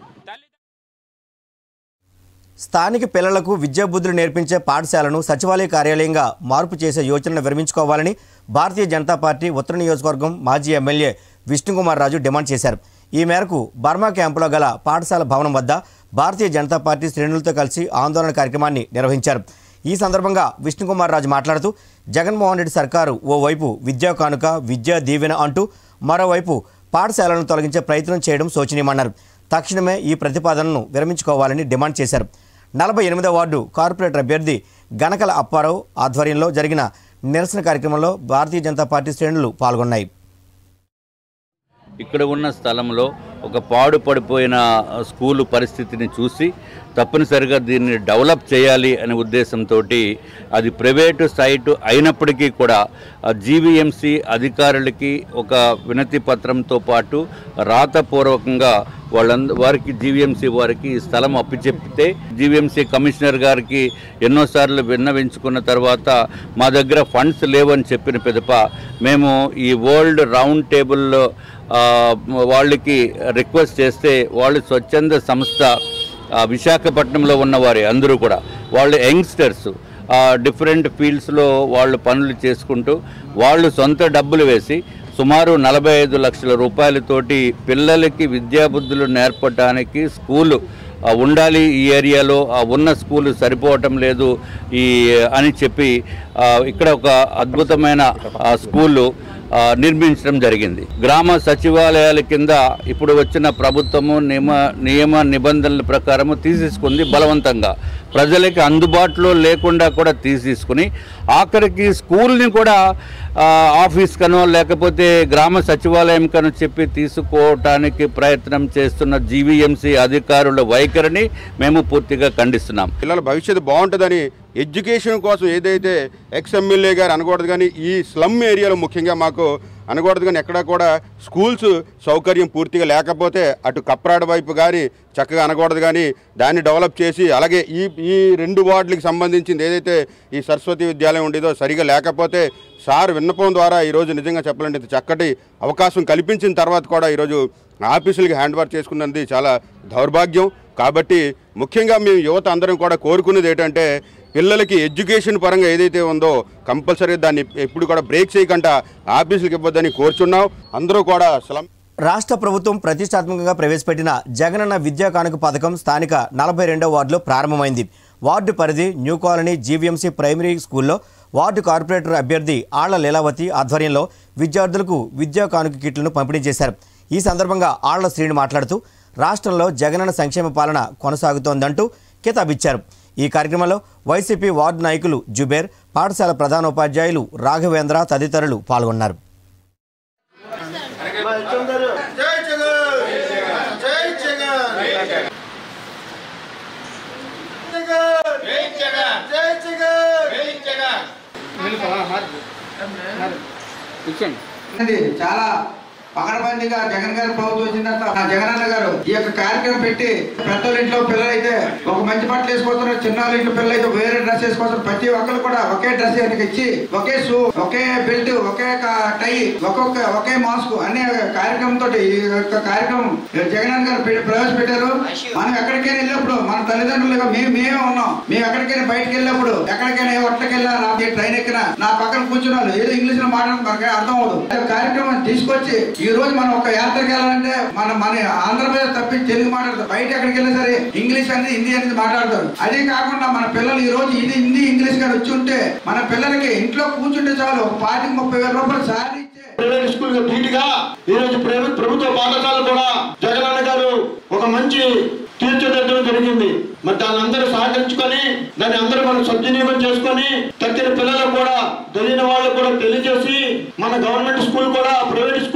స్థానిక పిల్లలకు విద్యాబుద్ధులు నేర్పించే పాఠశాలను సచివాలయ కార్యాలయంగా మార్పు చేసే యోచనను విరమించుకోవాలని భారతీయ జనతా పార్టీ ఉత్తర నియోజకవర్గం మాజీ ఎమ్మెల్యే విష్ణుకుమార్ రాజు డిమాండ్ చేశారు ఈ మేరకు బర్మా క్యాంపులో గల పాఠశాల భవనం వద్ద భారతీయ జనతా పార్టీ శ్రేణులతో కలిసి ఆందోళన కార్యక్రమాన్ని నిర్వహించారు ఈ సందర్భంగా విష్ణుకుమార్ రాజు మాట్లాడుతూ జగన్మోహన్ రెడ్డి సర్కారు ఓవైపు విద్యా కానుక విద్యా దీవెన అంటూ మరోవైపు పాఠశాలను తొలగించే ప్రయత్నం చేయడం శోచనీయమన్నారు తక్షణమే ఈ ప్రతిపాదనను విరమించుకోవాలని డిమాండ్ చేశారు నలభై ఎనిమిదో వార్డు కార్పొరేటర్ అభ్యర్థి గనకల అప్పారావు ఆధ్వర్యంలో జరిగిన నిరసన కార్యక్రమంలో భారతీయ జనతా పార్టీ శ్రేణులు పాల్గొన్నాయి ఇక్కడ ఉన్న స్థలంలో ఒక పాడు పడిపోయిన స్కూలు పరిస్థితిని చూసి తప్పనిసరిగా దీన్ని డెవలప్ చేయాలి అనే ఉద్దేశంతో అది ప్రైవేటు సైటు అయినప్పటికీ కూడా జీవీఎంసీ అధికారులకి ఒక వినతి పత్రంతో పాటు రాతపూర్వకంగా వాళ్ళంద వారికి జీవీఎంసీ వారికి ఈ స్థలం అప్పచెప్పితే జీవీఎంసీ కమిషనర్ గారికి ఎన్నోసార్లు విన్నవించుకున్న తర్వాత మా దగ్గర ఫండ్స్ లేవని చెప్పిన పిదప మేము ఈ వరల్డ్ రౌండ్ టేబుల్లో ఆ, వాళ్ళకి రిక్వెస్ట్ చేస్తే వాళ్ళు స్వచ్ఛంద సంస్థ ఆ, విశాఖపట్నంలో ఉన్నవారే అందరూ కూడా వాళ్ళు యంగ్స్టర్స్ డిఫరెంట్ ఫీల్డ్స్లో వాళ్ళు పనులు చేసుకుంటూ వాళ్ళు సొంత డబ్బులు వేసి సుమారు నలభై ఐదు లక్షల రూపాయలతోటి పిల్లలకి విద్యాబుద్ధులు నేర్పడానికి స్కూలు ఆ, ఉండాలి ఈ ఏరియాలో ఆ ఉన్న స్కూలు సరిపోవటం లేదు ఈ అని చెప్పి ఆ, ఇక్కడ ఒక అద్భుతమైన ఆ, స్కూలు ఆ, నిర్మించడం జరిగింది గ్రామ సచివాలయాల కింద ఇప్పుడు వచ్చిన ప్రభుత్వము నియమ నియమ నిబంధనల ప్రకారము తీసేసుకుంది బలవంతంగా ప్రజలకి అందుబాటులో లేకుండా కూడా తీసేసుకుని ఆఖరికి స్కూల్ని కూడా ఆ, ఆఫీస్ కనో లేకపోతే గ్రామ సచివాలయం కనో చెప్పి తీసుకోవటానికి ప్రయత్నం చేస్తున్న జీవీఎంసీ అధికారుల వైఖరిని మేము పూర్తిగా ఖండిస్తున్నాం పిల్లల భవిష్యత్తు బాగుంటుందని ఎడ్యుకేషన్ కోసం ఏదైతే ఎక్స్ ఎమ్మెల్యే గారు అనకూడదు కానీ ఈ స్లమ్ ఏరియాలో ముఖ్యంగా మాకు అనకూడదు కానీ ఎక్కడా కూడా స్కూల్స్ సౌకర్యం పూర్తిగా లేకపోతే అటు కప్రాడ వైపు కానీ చక్కగా అనకూడదు కానీ దాన్ని డెవలప్ చేసి అలాగే ఈ ఈ రెండు వార్డులకు సంబంధించింది ఏదైతే ఈ సరస్వతి విద్యాలయం ఉండేదో సరిగా లేకపోతే సార్ విన్నపం ద్వారా ఈరోజు నిజంగా చెప్పాలంటే ఇంత చక్కటి అవకాశం కల్పించిన తర్వాత కూడా ఈరోజు ఆఫీసులకి హ్యాండ్ ఓవర్ చేసుకున్నది చాలా దౌర్భాగ్యం కాబట్టి ముఖ్యంగా మేము యువత అందరం కూడా కోరుకునేది ఏంటంటే పిల్లలకి ఎడ్యుకేషన్ పరంగా ఏదైతే ఉందో కంపల్సరీ దాన్ని ఎప్పుడు కూడా బ్రేక్ చేయకుండా ఆఫీసులకు ఇవ్వద్దని కోరుచున్నాం అందరూ కూడా స్లమ్ రాష్ట్ర ప్రభుత్వం ప్రతిష్టాత్మకంగా ప్రవేశపెట్టిన జగనన్న విద్యా కానుక పథకం స్థానిక నలభై రెండో వార్డులో ప్రారంభమైంది వార్డు పరిధి న్యూ కాలనీ జీవీఎంసీ ప్రైమరీ స్కూల్లో వార్డు కార్పొరేటర్ అభ్యర్థి ఆళ్ల లీలావతి ఆధ్వర్యంలో విద్యార్థులకు విద్యా కానుక కిట్లను పంపిణీ చేశారు ఈ సందర్భంగా ఆళ్ల శ్రీని మాట్లాడుతూ రాష్ట్రంలో జగనన్న సంక్షేమ పాలన కొనసాగుతోందంటూ కితాబిచ్చారు ఈ కార్యక్రమంలో వైసీపీ వార్డు నాయకులు జుబేర్ పాఠశాల ప్రధానోపాధ్యాయులు రాఘవేంద్ర తదితరులు పాల్గొన్నారు అది చాలా పగడబందిగా జగన్ గారి ప్రభుత్వం వచ్చిన తర్వాత ఆ జగనన్న గారు ఈ యొక్క కార్యక్రమం పెట్టి పెద్దల ఇంట్లో పిల్లలైతే ఒక మంచి బట్టలు వేసుకొస్తున్నారు చిన్నాళ్ళ ఇంట్లో పిల్లలైతే వేరే డ్రెస్ వేసుకొస్తారు ప్రతి ఒక్కరు కూడా ఒకే డ్రెస్ ఆయనకి ఇచ్చి ఒకే షూ ఒకే బెల్ట్ ఒకే క- టై ఒక్కొక్క ఒకే మాస్క్ అనే కార్యక్రమం తోటి ఈ యొక్క కార్యక్రమం జగనన్న గారు పె- ప్రవేశపెట్టారు మనం ఎక్కడికైనా వెళ్ళినప్పుడు మన తల్లిదండ్రులుగా మేము మేమే ఉన్నాం మేము ఎక్కడికైనా బయటకు వెళ్ళినప్పుడు ఎక్కడికైనా ఏ హోటల్కి వెళ్ళినా నా ట్రైన్ ఎక్కినా నా పక్కన కూర్చున్న వాళ్ళు ఏదో ఇంగ్లీష్ లో మాట్లాడుతున్నారు మనకి అర్థం అవదు ఈ యొక్క కార్యక్రమం తీసుకొచ్చి ఈ రోజు మనం ఒక యాత్రకి వెళ్ళాలంటే మన మన ఆంధ్రప్రదేశ్ తప్పి తెలుగు మాట్లాడతారు బయట ఎక్కడికి వెళ్ళినా సరే ఇంగ్లీష్ అనేది హిందీ అనేది మాట్లాడతారు అదే కాకుండా మన పిల్లలు ఈ రోజు ఇది హిందీ ఇంగ్లీష్ గారు వచ్చి ఉంటే మన పిల్లలకి ఇంట్లో కూర్చుంటే చాలు ఒక పాతికి ముప్పై వేల రూపాయలు సాలరీ ప్రైవేట్ స్కూల్ ధీటుగా ఈ రోజు ప్రైవేట్ ప్రభుత్వ పాఠశాలలు కూడా జగనన్న గారు ఒక మంచి తీర్చిదిద్దడం జరిగింది మరి దాన్ని అందరూ సహకరించుకొని దాన్ని అందరూ మనం సద్వినియోగం చేసుకొని తక్కిన పిల్లలకు కూడా తెలియని వాళ్ళకు కూడా తెలియజేసి మన గవర్నమెంట్ స్కూల్ కూడా ప్రైవేట్ స్కూల్ కి ఎటువంటి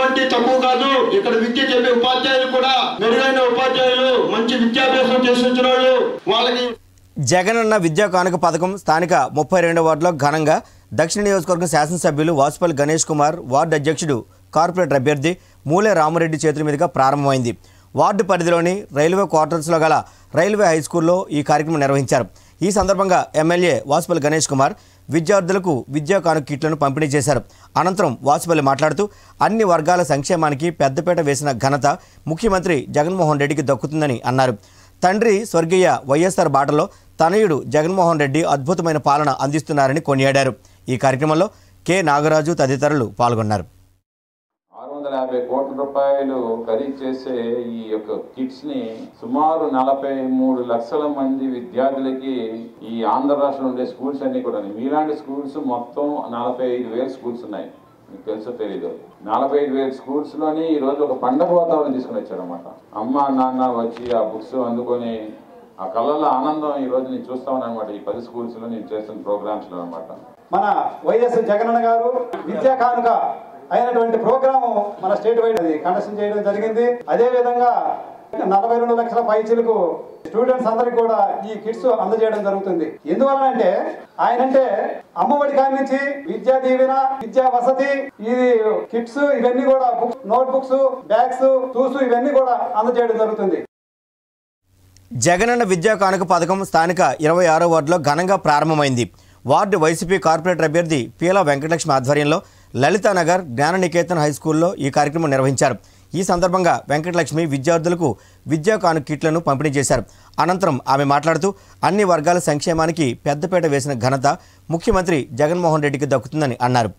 క్వాలిటీ తక్కువ కాదు ఇక్కడ విద్య చెప్పే ఉపాధ్యాయులు కూడా మెరుగైన ఉపాధ్యాయులు మంచి విద్యాభ్యాసం చేసి వచ్చిన వాళ్ళు వాళ్ళకి జగనన్న విద్యా కానుక పథకం స్థానిక ముప్పై రెండో వార్డులో ఘనంగా దక్షిణ నియోజకవర్గం శాసనసభ్యులు వాసుపల్లి గణేష్ కుమార్ వార్డు అధ్యక్షుడు కార్పొరేటర్ అభ్యర్థి మూలే రామరెడ్డి చేతుల మీదుగా ప్రారంభమైంది వార్డు పరిధిలోని రైల్వే క్వార్టర్స్లో గల రైల్వే హై స్కూల్లో ఈ కార్యక్రమం నిర్వహించారు ఈ సందర్భంగా ఎమ్మెల్యే వాసుపల్లి గణేష్ కుమార్ విద్యార్థులకు విద్యా కానుక కిట్లను పంపిణీ చేశారు అనంతరం వాసుపల్లి మాట్లాడుతూ అన్ని వర్గాల సంక్షేమానికి పెద్దపీట వేసిన ఘనత ముఖ్యమంత్రి జగన్మోహన్ రెడ్డికి దక్కుతుందని అన్నారు తండ్రి స్వర్గీయ వైఎస్ఆర్ బాటలో తనయుడు జగన్మోహన్ రెడ్డి అద్భుతమైన పాలన అందిస్తున్నారని కొనియాడారు ఈ కార్యక్రమంలో కె నాగరాజు తదితరులు పాల్గొన్నారు ఆరు వందల యాభై కోట్ల రూపాయలు ఖరీదు చేసే ఈ యొక్క కిట్స్ ని సుమారు నలభై మూడు లక్షల మంది విద్యార్థులకి ఈ ఆంధ్ర రాష్ట్రంలో ఉండే స్కూల్స్ అన్ని కూడా మీలాంటి స్కూల్స్ మొత్తం నలభై ఐదు వేల స్కూల్స్ ఉన్నాయి మీకు తెలుసో తెలీదు నలభై ఐదు వేల స్కూల్స్ లోని ఈ రోజు ఒక పండగ వాతావరణం తీసుకుని వచ్చారన్నమాట అమ్మ నాన్న వచ్చి ఆ బుక్స్ అందుకొని ఆ కళ్ళల్లో ఆనందం ఈ రోజు నేను చూస్తామని అనమాట ఈ పది స్కూల్స్ లో నేను చేస్తున్న ప్రోగ్రామ్స్ లో అనమాట మన వైఎస్ జగనన్న గారు విద్యా కానుక అయినటువంటి ప్రోగ్రాము మన స్టేట్ వైడ్ అది కండక్షన్ చేయడం జరిగింది అదే విధంగా నలభై రెండు లక్షల పైచీలకు స్టూడెంట్స్ అందరికి కూడా ఈ కిట్స్ అందజేయడం జరుగుతుంది ఎందువలన అంటే ఆయన అంటే అమ్మఒడి కాడి నుంచి విద్యా దీవెన విద్యా వసతి ఇది కిట్స్ ఇవన్నీ కూడా books note books bags shoes ఇవన్నీ కూడా అందజేయడం జరుగుతుంది జగనన్న విద్యా కానుక పథకం స్థానిక ఇరవై ఆరో వార్డులో ఘనంగా ప్రారంభమైంది వార్డు వైసీపీ కార్పొరేటర్ అభ్యర్థి పీల వెంకటలక్ష్మి ఆధ్వర్యంలో లలితానగర్ జ్ఞాననికేతన్ హై స్కూల్లో ఈ కార్యక్రమం నిర్వహించారు ఈ సందర్భంగా వెంకటలక్ష్మి విద్యార్థులకు విద్యా కానుక కిట్లను పంపిణీ చేశారు అనంతరం ఆమె మాట్లాడుతూ అన్ని వర్గాల సంక్షేమానికి పెద్దపీట వేసిన ఘనత ముఖ్యమంత్రి జగన్మోహన్ రెడ్డికి దక్కుతుందని అన్నారు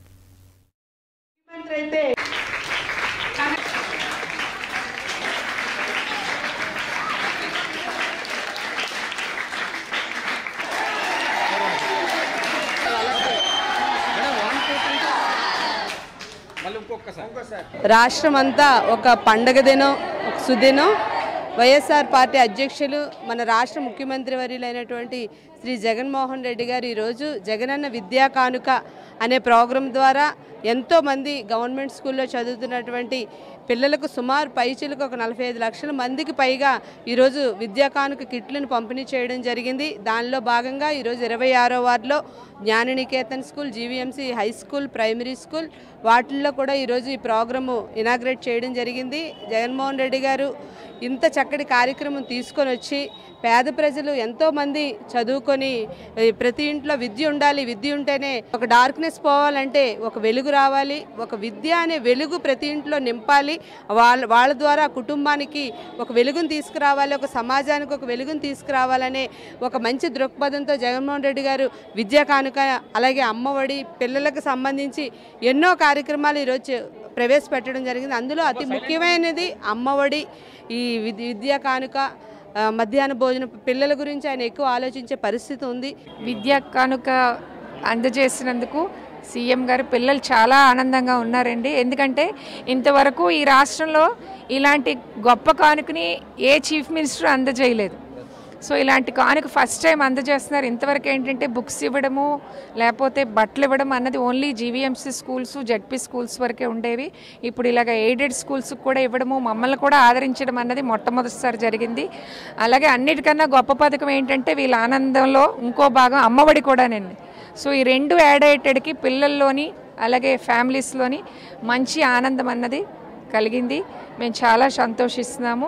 రాష్ట్రం అంతా ఒక పండగ దినం ఒక సుదినం వైఎస్ఆర్ పార్టీ అధ్యక్షులు మన రాష్ట్ర ముఖ్యమంత్రి వర్యులైనటువంటి శ్రీ జగన్మోహన్ రెడ్డి గారు ఈరోజు జగనన్న విద్యా కానుక అనే ప్రోగ్రాం ద్వారా ఎంతోమంది గవర్నమెంట్ స్కూల్లో చదువుతున్నటువంటి పిల్లలకు సుమారు పైచీలకు ఒక నలభై ఐదు లక్షల మందికి పైగా ఈరోజు విద్యా కానుక కిట్లను పంపిణీ చేయడం జరిగింది దానిలో భాగంగా ఈరోజు ఇరవై ఆరో వార్డులో Gnananiketan school GVMC high school primary school వాటిల్లో కూడా ఈరోజు ఈ ప్రోగ్రాము ఇనాగ్రేట్ చేయడం జరిగింది జగన్మోహన్ రెడ్డి గారు ఇంత చక్కటి కార్యక్రమం తీసుకొని వచ్చి పేద ప్రజలు ఎంతోమంది చదువుకొని ఈ ప్రతి ఇంట్లో విద్య ఉండాలి విద్య ఉంటేనే ఒక డార్క్నెస్ పోవాలంటే ఒక వెలుగు రావాలి ఒక విద్య అనే వెలుగు ప్రతి ఇంట్లో నింపాలి వాళ్ళ వాళ్ళ ద్వారా కుటుంబానికి ఒక వెలుగును తీసుకురావాలి ఒక సమాజానికి ఒక వెలుగును తీసుకురావాలనే ఒక మంచి దృక్పథంతో జగన్మోహన్ రెడ్డి గారు విద్యా కానుక అలాగే అమ్మఒడి పిల్లలకు సంబంధించి ఎన్నో కార్యక్రమాలు ఈరోజు ప్రవేశపెట్టడం జరిగింది అందులో అతి ముఖ్యమైనది అమ్మఒడి ఈ విద్య విద్యా కానుక ఆ, మధ్యాహ్న భోజనం పిల్లల గురించి ఆయన ఎక్కువ ఆలోచించే పరిస్థితి ఉంది విద్యా కానుక అందజేసినందుకు సీఎం గారు పిల్లలు చాలా ఆనందంగా ఉన్నారండి ఎందుకంటే ఇంతవరకు ఈ రాష్ట్రంలో ఇలాంటి గొప్ప కానుకని ఏ చీఫ్ మినిస్టర్ అందజేయలేదు సో ఇలాంటి కానుక ఫస్ట్ టైం అందజేస్తున్నారు ఇంతవరకు ఏంటంటే బుక్స్ ఇవ్వడము లేకపోతే బట్టలు ఇవ్వడం అన్నది only GVMC schools ZP schools వరకే ఉండేవి ఇప్పుడు ఇలాగ ఎయిడెడ్ స్కూల్స్కి కూడా ఇవ్వడము మమ్మల్ని కూడా ఆదరించడం అన్నది మొట్టమొదటిసారి జరిగింది అలాగే అన్నిటికన్నా గొప్ప పథకం ఏంటంటే వీళ్ళ ఆనందంలో ఇంకో భాగం అమ్మఒడి కూడానండి సో ఈ రెండు యాడ్ అయ్యేటడికి పిల్లల్లోని అలాగే ఫ్యామిలీస్లోని మంచి ఆనందం అన్నది కలిగింది మేము చాలా సంతోషిస్తున్నాము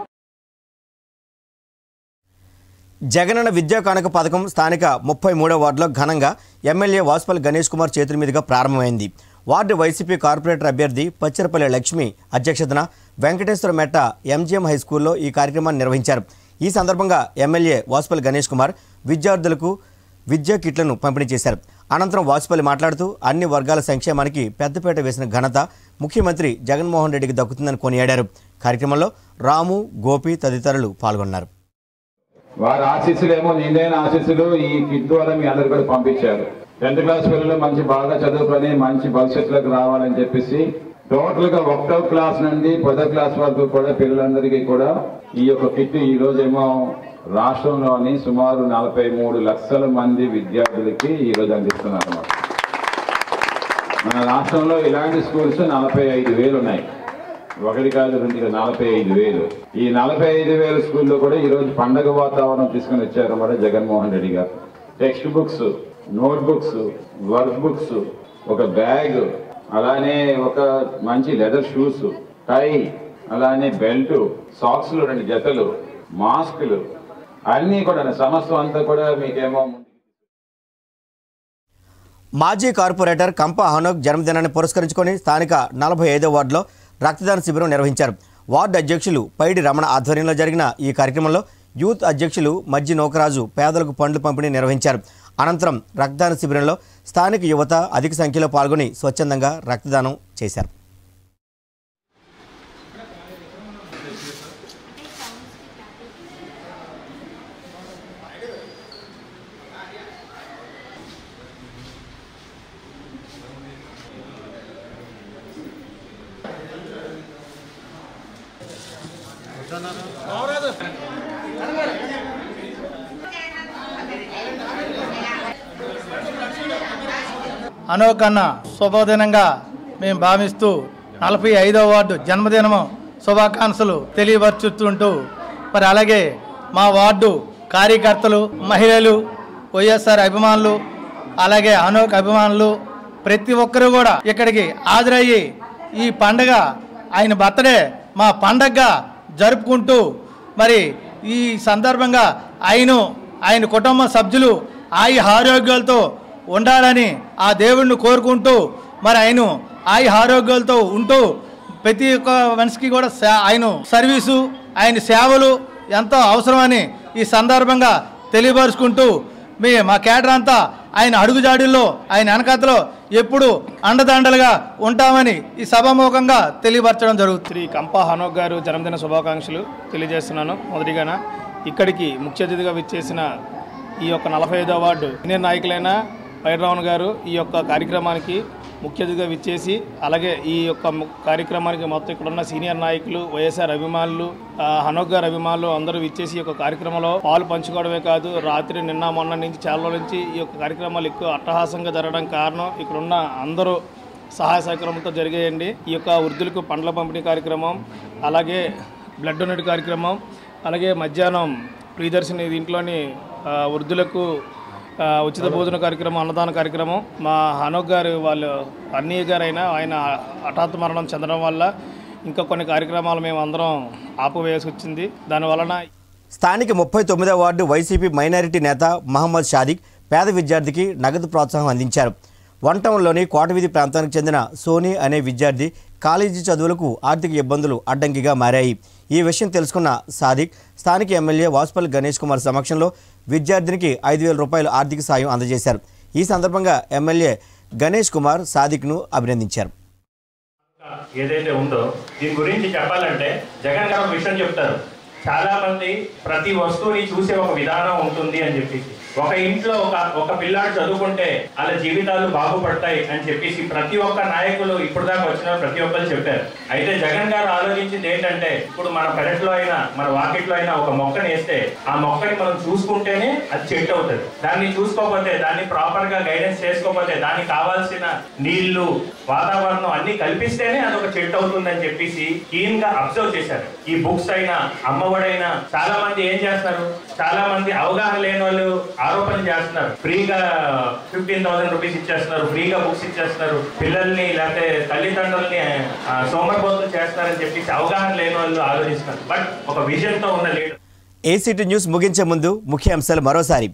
జగనన్న విద్యా కానుక పథకం స్థానిక ముప్పై మూడో వార్డులో ఘనంగా ఎమ్మెల్యే వాసుపల్లి గణేష్ కుమార్ చేతుల మీదుగా ప్రారంభమైంది వార్డు వైసీపీ కార్పొరేటర్ అభ్యర్థి పచ్చిరపల్లి లక్ష్మి అధ్యక్షతన వెంకటేశ్వర మెట్ట ఎంజీఎం హై స్కూల్లో ఈ కార్యక్రమాన్ని నిర్వహించారు ఈ సందర్భంగా ఎమ్మెల్యే వాసుపల్లి గణేష్ కుమార్ విద్యార్థులకు విద్యా కిట్లను పంపిణీ చేశారు అనంతరం వాసుపల్లి మాట్లాడుతూ అన్ని వర్గాల సంక్షేమానికి పెద్దపీట వేసిన ఘనత ముఖ్యమంత్రి జగన్మోహన్ రెడ్డికి దక్కుతుందని కొనియాడారు కార్యక్రమంలో రాము గోపి తదితరులు పాల్గొన్నారు వారి ఆశీస్సులేమో నిండైన ఆశీస్సులు ఈ కిట్ ద్వారా మీ అందరు కూడా పంపించారు టెన్త్ క్లాస్ పిల్లలు మంచి బాగా చదువుకొని మంచి భవిష్యత్తులోకి రావాలని చెప్పేసి టోటల్ గా ఒకటో క్లాస్ నుండి పదో క్లాస్ వరకు కూడా పిల్లలందరికీ కూడా ఈ యొక్క కిట్ ఈ రోజేమో రాష్ట్రంలోని సుమారు నలభై మూడు లక్షల మంది విద్యార్థులకి ఈ రోజు అందిస్తున్నారు అన్నమాట మన రాష్ట్రంలో ఇలాంటి స్కూల్స్ నలభై ఐదు వేలు ఉన్నాయి ఒకటి కాదు రెండు కాదు, నలభై ఐదు వేలు ఈ నలభై ఐదు వేల స్కూల్లో కూడా ఈరోజు పండగ వాతావరణం తీసుకుని వచ్చారన్నమాట Jaganmohan Reddy garu text books note books work books ఒక బ్యాగ్ అలానే ఒక మంచి లెదర్ షూస్ టై అలానే బెల్ట్ సాక్స్లు రెండు జతలు మాస్కులు అన్నీ కూడా సమస్తం అంతా కూడా మీకేమో మాజీ కార్పొరేటర్ కంప హనోక్ జన్మదినాన్ని పురస్కరించుకొని స్థానిక నలభై ఐదో వార్డులో రక్తదాన శిబిరం నిర్వహించారు వార్డు అధ్యక్షులు పైడి రమణ ఆధ్వర్యంలో జరిగిన ఈ కార్యక్రమంలో యూత్ అధ్యక్షులు మజ్జి నోకరాజు పేదలకు పండ్లు పంపిణీ నిర్వహించారు అనంతరం రక్తదాన శిబిరంలో స్థానిక యువత అధిక సంఖ్యలో పాల్గొని స్వచ్ఛందంగా రక్తదానం చేశారు అనోకన్న శుభదినంగా మేము భావిస్తూ నలభై ఐదవ వార్డు జన్మదినము శుభాకాంక్షలు తెలియపరుచుతుంటూ మరి అలాగే మా వార్డు కార్యకర్తలు మహిళలు వైఎస్ఆర్ అభిమానులు అలాగే అనోక్ అభిమానులు ప్రతి ఒక్కరూ కూడా ఇక్కడికి హాజరయ్యి ఈ పండగ ఆయన బర్త్డే మా పండగగా జరుపుకుంటూ మరి ఈ సందర్భంగా ఆయన ఆయన కుటుంబ సభ్యులు ఆయు ఆరోగ్యాలతో ఉండాలని ఆ దేవుణ్ణి కోరుకుంటూ మరి ఆయన ఆయు ఆరోగ్యాలతో ఉంటూ ప్రతి ఒక్క మనిషికి కూడా సే- ఆయన సర్వీసు ఆయన సేవలు ఎంతో అవసరమని ఈ సందర్భంగా తెలియపరుచుకుంటూ మీ మా కేడర్ అంతా ఆయన అడుగుజాడుల్లో ఆయన వెనకతలో ఎప్పుడు అండదండలుగా ఉంటామని ఈ సభాముఖంగా తెలియపరచడం జరుగుతుంది శ్రీ కంపా హనోక్ గారు జన్మదిన శుభాకాంక్షలు తెలియజేస్తున్నాను మొదటిగాన ఇక్కడికి ముఖ్య అతిథిగా విచ్చేసిన ఈ యొక్క నలభై ఐదో వార్డు సీనియర్ నాయకులైన పైరరావణ్ గారు ఈ యొక్క కార్యక్రమానికి ముఖ్య అతిథిగా విచ్చేసి అలాగే ఈ యొక్క ము- కార్యక్రమానికి మొత్తం ఇక్కడ ఉన్న సీనియర్ నాయకులు వైఎస్ఆర్ అభిమానులు ఆ, హనోక్ గారు అభిమానులు అందరూ విచ్చేసి ఈ యొక్క కార్యక్రమంలో పాలు పంచుకోవడమే కాదు రాత్రి నిన్న మొన్న నుంచి చాలా రోజుల నుంచి ఈ యొక్క కార్యక్రమాలు ఎక్కువ అట్టహాసంగా జరగడం కారణం ఇక్కడ ఉన్న అందరూ సహాయ సహకారంతో జరిగాయండి ఈ యొక్క వృద్ధులకు పండ్ల పంపిణీ కార్యక్రమం అలాగే బ్లడ్ డొనేట్ కార్యక్రమం అలాగే మధ్యాహ్నం ప్రియదర్శిని దీంట్లోని ఆ, వృద్ధులకు ఆ, ఉచిత భోజన కార్యక్రమం అన్నదాన కార్యక్రమం మా హనోక్ గారు వాళ్ళు అన్నయ్య గారు అయినా ఆయన హఠాత్ మరణం చెందడం వల్ల ఇంకా కొన్ని కార్యక్రమాలు మేము అందరం ఆపివేయాల్సి వచ్చింది దానివలన స్థానిక ముప్పై తొమ్మిదవ వార్డు వైసీపీ మైనారిటీ నేత మహమ్మద్ షాదిక్ పేద విద్యార్థికి నగదు ప్రోత్సాహం అందించారు వన్ టౌన్లోని కోటవీధి ప్రాంతానికి చెందిన సోనీ అనే విద్యార్థి కాలేజీ చదువులకు ఆర్థిక ఇబ్బందులు అడ్డంకిగా మారాయి ఈ విషయం తెలుసుకున్న సాదిక్ స్థానిక ఎమ్మెల్యే వాసుపల్లి గణేష్ కుమార్ సమక్షంలో విద్యార్థినికి ఐదు వేల రూపాయల ఆర్థిక సాయం అందజేశారు ఈ సందర్భంగా ఎమ్మెల్యే గణేష్ కుమార్ సాదిక్ను అభినందించారు ఏదైతే ఉందో దీని గురించి చెప్పాలంటే జగన్ గారు ఒక విషయం చెప్తారు చాలా మంది ప్రతి వస్తువుని చూసే ఒక విధానం ఉంటుంది అని చెప్పేసి ఒక ఇంట్లో ఒక ఒక పిల్లాడు చదువుకుంటే వాళ్ళ జీవితాలు బాగుపడతాయి అని చెప్పేసి ప్రతి ఒక్క నాయకులు ఇప్పుడు దాకా వచ్చిన ప్రతి ఒక్కరు చెప్పారు అయితే జగన్ గారు ఆలోచించింది ఏంటంటే ఇప్పుడు మన పెరట్లో అయినా మన వాకిట్లో అయినా ఒక మొక్కని వేస్తే ఆ మొక్కని మనం చూసుకుంటేనే అది చెట్టు అవుతుంది దాన్ని చూసుకోకపోతే దాన్ని ప్రాపర్ గా గైడెన్స్ చేసుకోకపోతే దానికి కావాల్సిన నీళ్లు వాతావరణం అన్ని కల్పిస్తేనే అది ఒక చెట్టు అవుతుందని చెప్పేసి కీన్ గా అబ్జర్వ్ చేశారు ఈ బుక్స్ అయినా అమ్మఒడైనా చాలా మంది ఏం చేస్తున్నారు చాలా మంది అవగాహన లేని వాళ్ళు ఆరోపణలు చేస్తున్నారు ఫ్రీగా ఫిఫ్టీన్ థౌసండ్ రూపీస్ ఇచ్చేస్తున్నారు ఫ్రీగా బుక్స్ ఇచ్చేస్తున్నారు పిల్లల్ని లేకపోతే తల్లిదండ్రుల్ని ఆ, సోమరిపోతులు చేస్తారని చెప్పేసి అవగాహన లేని వాళ్ళు ఆలోచిస్తున్నారు బట్ ఒక విజన్ తో ఉన్న లీడర్ ఏసీటీ న్యూస్ ముగించే ముందు ముఖ్య అంశాలు మరోసారి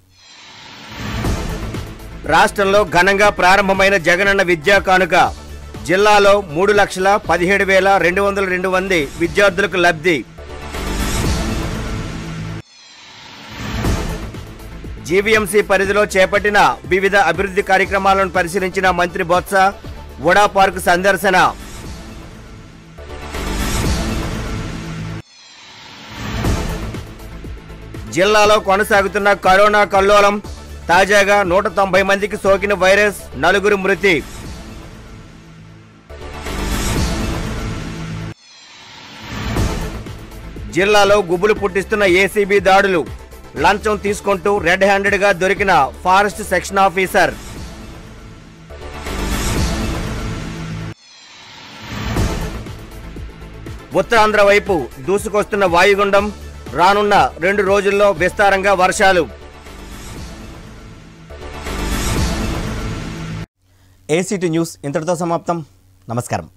రాష్ట్రంలో ఘనంగా ప్రారంభమైన జగనన్న విద్యా కానుక జిల్లాలో మూడు లక్షల పదిహేడు వేల రెండు వందల రెండు మంది విద్యార్థులకు లబ్ధి జీవీఎంసీ పరిధిలో చేపట్టిన వివిధ అభివృద్ధి కార్యక్రమాలను పరిశీలించిన మంత్రి బొత్స ఉడా పార్క్ సందర్శన జిల్లాలో కొనసాగుతున్న కరోనా కల్లోలం తాజాగా నూట తొంభై మందికి సోకిన వైరస్ నలుగురు మృతి జిల్లాలో గుబులు పుట్టిస్తున్న ఏసీబీ దాడులు లంచం తీసుకుంటూ రెడ్ హ్యాండెడ్గా దొరికిన ఫారెస్ట్ సెక్షన్ ఆఫీసర్ ఉత్తరాంధ్ర వైపు దూసుకొస్తున్న వాయుగుండం రానున్న రెండు రోజుల్లో విస్తారంగా వర్షాలు ఏసీటీ న్యూస్ ఇంతటితో సమాప్తం నమస్కారం